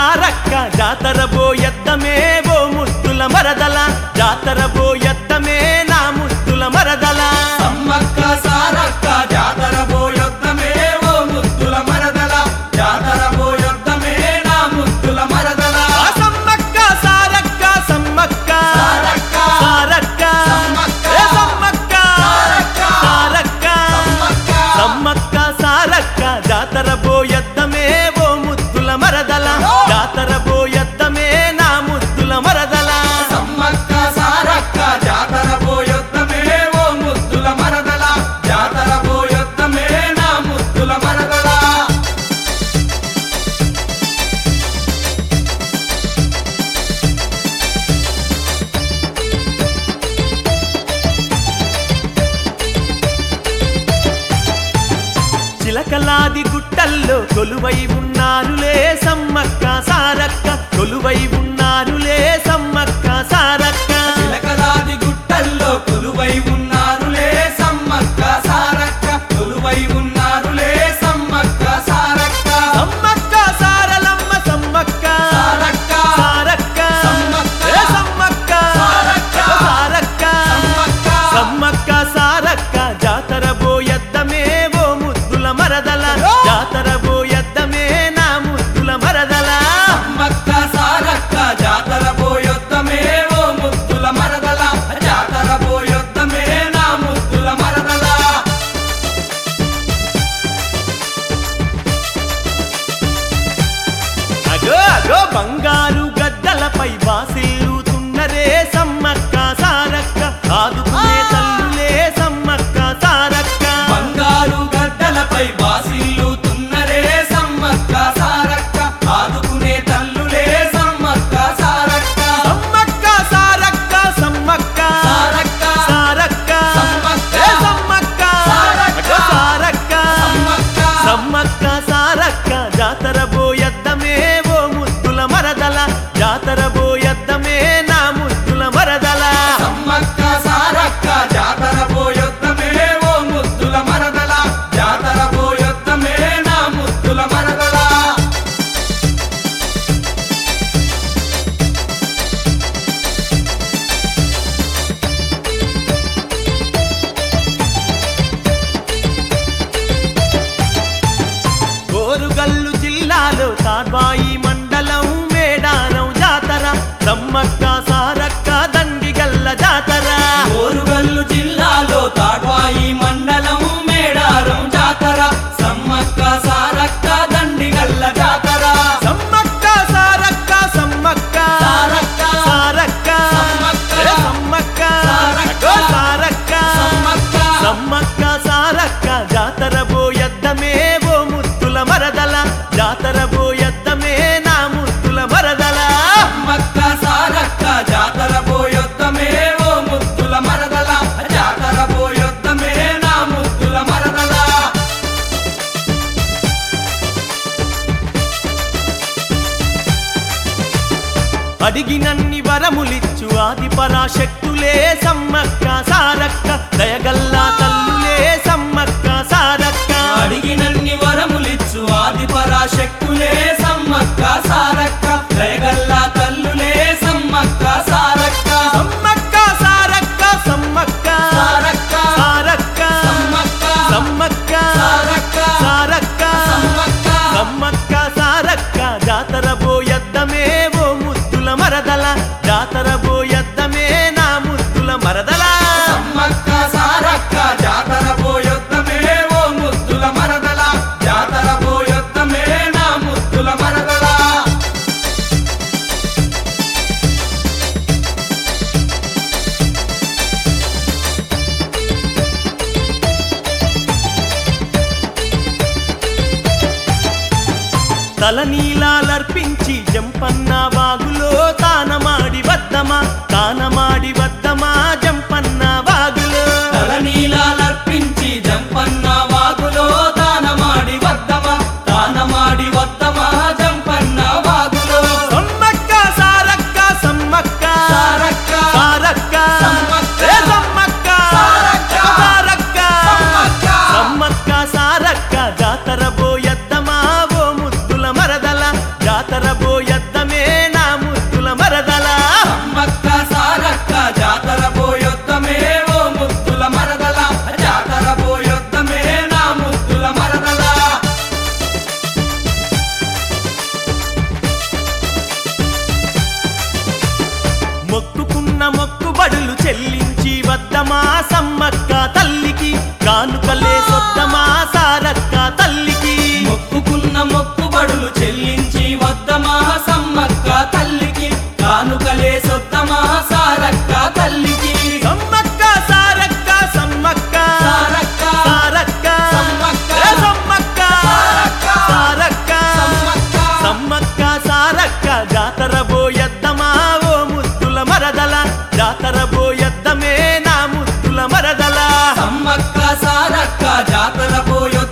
సారక్క జాతర బోయద్దమే ఓ ముద్దుల మరదల జాతర బోయద్దమే నా ముద్దుల మరదల సమ్మక్క సారక్క జాతర పోయొద్దమే ఓ ముద్దుల మరదల జాతర పోయొద్దమే నా ముద్దుల మరదల ఆ సమ్మక్క సారక్క సమ్మక్క సారక్క సారక్క సమ్మక్క ఏ సమ్మక్క సారక్క సారక్క సమ్మక్క సమ్మక్క సారక్క జాతర బోయద్దమే ఓ ముద్దుల మరదల జాతర బోయద్దమే నా ముద్దుల మరదల సమ్మక్క సారక్క జాతర పోయొద్దమే ఓ ముద్దుల మరదల జాతర పోయొద్దమే నా ముద్దుల మరదల చిలకలాది గుట్టల్లో కొలువై ఉన్నారులే సమ్మక్క సారక్క కొలువై ఉన్నారులే సమ్మక్క సారక్క చిలకలాది గుట్టల్లో కొలువై ఉన్నారులే సమ్మక్క సారక్క కొలువై ఉన్నారులే సమ్మక్క సారక్క సమ్మక్క సారలమ్మ సమ్మక్క సారక్క సారక్క సమ్మక్క ఏ సమ్మక్క సారక్క సారక్క సమ్మక్క సమ్మక్క సారక్క జాతర బోయద్దమే ఓ ముద్దుల మరదల జాతర బోయద్దమే నా ముద్దుల మరదల సమ్మక్క సారక్క జాతర పోయొద్దమే ఓ ముద్దుల మరదల జాతర పోయొద్దమే నా ముద్దుల మరదల అగో అగో బంగారు గద్దలపై బాసిల్లుతున్నరే సమ్మక్క సారక్క ఆదుకునే తల్లులే సమ్మక్క సారక్క బంగారు గడ్డలపై బాసిల్లుతున్నరే సమ్మక్క సారక్క ఆదుకునే తల్లులే సమ్మక్క సారక్క సమ్మక్క సారక్క సమ్మక్క సారక్క సారక్క సమ్మక్క ఏ సమ్మక్క సారక్క అగో సారక్క సమ్మక్క సమ్మక్క సారక్క జాతర బోయద్దమే ఓ ముద్దుల మరదల జాతర బోయద్దమే నా ముద్దుల మరదల సమ్మక్క సారక్క జాతర పోయొద్దమే ఓ ముద్దుల మరదల జాతర పోయొద్దమే నా ముద్దుల మరదల కోరుగల్లు జిల్లాలో తాడ్వాయి మండలం మేడారం జాతర సమ్మక్క సారక్క దండిగల్ల జాతర ఓరుగల్లు జిల్లాలో తాడ్వాయి మండలం మేడారం జాతర సమ్మక్క సారక్క దండిగల్ల జాతర సమ్మక్క సారక్క సమ్మక్క సారక్క సారక్క సమ్మక్క ఏ సమ్మక్క సారక్క అగో సారక్క సమ్మక్క సమ్మక్క సారక్క జాతర బోయద్దమే ఓ ముద్దుల మరదల జాతర బోయద్దమే నా ముద్దుల మరదల సమ్మక్క సారక్క జాతర పోయొద్దమే ఓ ముద్దుల మరదల జాతర పోయొద్దమే నా ముద్దుల మరదల అడిగినన్ని వరములిచ్చు ఆది పరాశక్తులే సమ్మక్క సారక్క దయగల్లా తల్లులే సమ్మక్క సారక్క అడిగినన్ని వరములిచ్చు ఆది పరాశక్తులే సమ్మక్క సారక్క దయగల్ల తల్లులే సమ్మక్క సారక్క సమ్మక్క సారక్క సమ్మక్క సారక్క సారక్క సమ్మక్క సమ్మక్క సారక్క సారక్క సమ్మక్క సమ్మక్క సారక్క జాతర బోయద్దమే ఓ ముద్దుల మరదల జాతర బోయద్దమే నా ముద్దుల మరదల సమ్మక్క సారక్క జాతర పోయొద్దమే ఓ ముద్దుల మరదల జాతర పోయొద్దమే నా ముద్దుల మరదల తలనీలాలర్పించి జంపన్న వాగులో తానమాడి వద్దమా తానమాడి వద్దమా జంపన్న వాగులో తలనీలాలర్పించి జంపన్న వాగులో దానమాడి వద్దమా దానమాడి వద్దమా జంపన్న వాగులో సమ్మక్క సారక్క సమ్మక్క సారక్క సారక్క సమ్మక్క ఏ సమ్మక్క సారక్క సారక్క సమ్మక్క సమ్మక్క సారక్క జాతర బోయద్దమా ఓ ముద్దుల మరదల జాతర బోయద్ద చెల్లించి వద్దమా సమ్మక్క తల్లికి కానుకలే సొద్దమా సారక్క తల్లికి మొక్కుకున్న మొక్కుబడులు చెల్లించి వద్దమా సమ్మక్క తల్లికి కానుకలే సొత్తమా సారక్క తల్లికి సమ్మక్క సారక్క సమ్మక్క సారక్క సారక్క సమ్మక్క ఏ సమ్మక్క సారక్క సారక్క సమ్మక్క సమ్మక్క సారక్క జాతర బోయద్దమా ఓ ముద్దుల మరదల జాతర బోయద్దమే నా ముద్దుల మరదల సమ్మక్క సారక్క జాతర పోయొద్ద